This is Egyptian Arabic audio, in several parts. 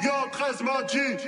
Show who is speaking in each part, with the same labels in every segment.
Speaker 1: Yo, 13 Magic.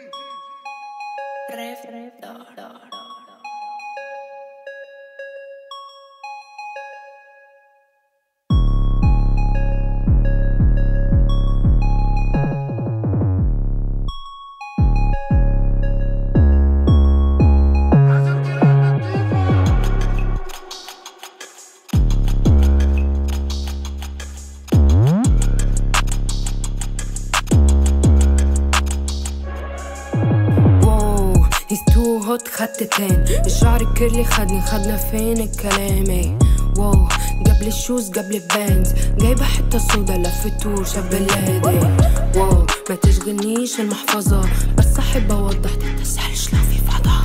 Speaker 2: واو هيز تو هوت خدت تان الشعر الكيرلي خدني خدنا فين الكلام ايه واو قبل الشوز قبل البانز جايبة حتة سودا لفتو شاف بلادي واو ما تشغلنيش المحفظة بس احب اوضح تتسألش لو في فضا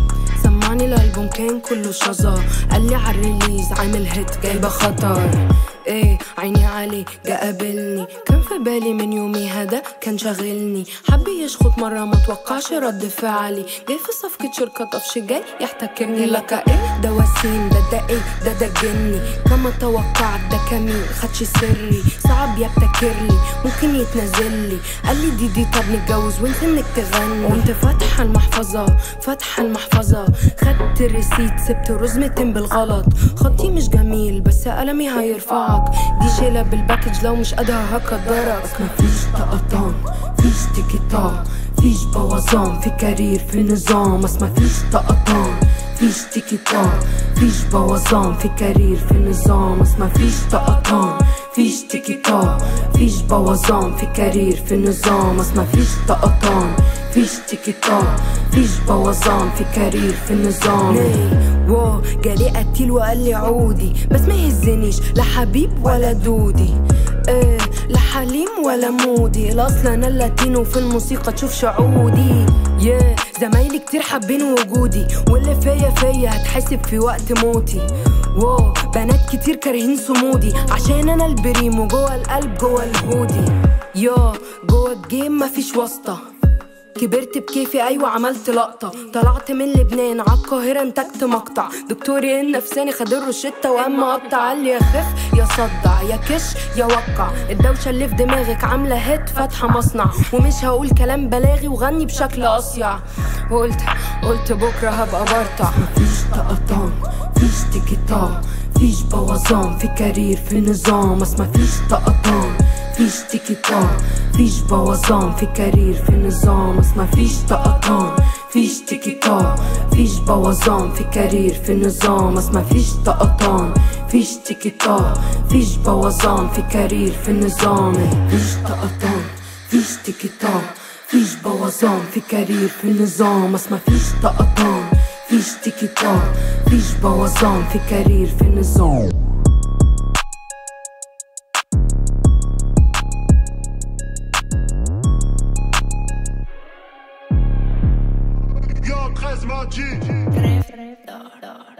Speaker 2: سمعني الالبوم كان كله شظى قال لي عالريليز عامل هيت جايبه خطر ايه عيني عليه جا قابلني كان في بالي من يومي هذا كان شاغلني حب يشخط مرة ما توقعش رد فعلي جاي في صفقة شركة طفش جاي يحتكرني لك ايه ده وسيم ده ده ايه ده ده جني كما توقعت ده كمين خدش سري صعب يبتكرلي ممكن يتنازلي قال لي دي دي طب نتجوز وانت انك تغني قمت فاتحة المحفظة فاتحة المحفظة خدت الريسيت سبت رزمتين بالغلط خطي مش جميل بس قلمي هيرفعك دي شيلة بالباكج لو مش قادرة هقدرك بس مفيش طقطان فيش تيكيتا فيش بوظان في كارير في نظام بس مفيش طقطان فيش تيكيتا فيش بوظان في كارير في نظام بس مفيش طقطان فيش تيكيتا فيش بوظان في كارير في نظام بس مفيش طقطان فيش تيكيتا فيش بوظان في كارير في النظام واو جالي قتيل وقال لي عودي بس ما يهزنيش لا حبيب ولا دودي ايه لا حليم ولا مودي الاصل انا اللاتينو في الموسيقى تشوف شعودي yeah. زمايلي كتير حابين وجودي واللي فيا فيا هتحسب في وقت موتي واو بنات كتير كارهين صمودي عشان انا البريمو جوه القلب جوه الهودي يا جوه الجيم مفيش واسطه كبرت بكيفي ايوه عملت لقطه طلعت من لبنان عالقاهره انتجت مقطع دكتوري النفساني خد الروشته واما قطع قال لي يا خف يا صدع يا كش يا وقع الدوشه اللي في دماغك عامله هيت فاتحه مصنع ومش هقول كلام بلاغي وغني بشكل اصيع وقلت قلت بكره هبقى برطع مفيش طقطان فيش تيكيتا فيش بوظان في كارير في نظام بس مفيش طقطان فيش تيكيتا فيش بوظان في كارير في نظام بس مفيش طقطان فيش تيكيتا فيش بوظان في كارير في نظام بس مفيش طقطان فيش تيكيتا فيش بوظان في كارير في نظام فيش طقطان فيش تيكيتا فيش بوظان في كارير في نظام بس مفيش طقطان فيش تيكيتا فيش بوظان في كارير في نظام
Speaker 1: Yo, 13 Magic.
Speaker 3: Ref, ref, da, da.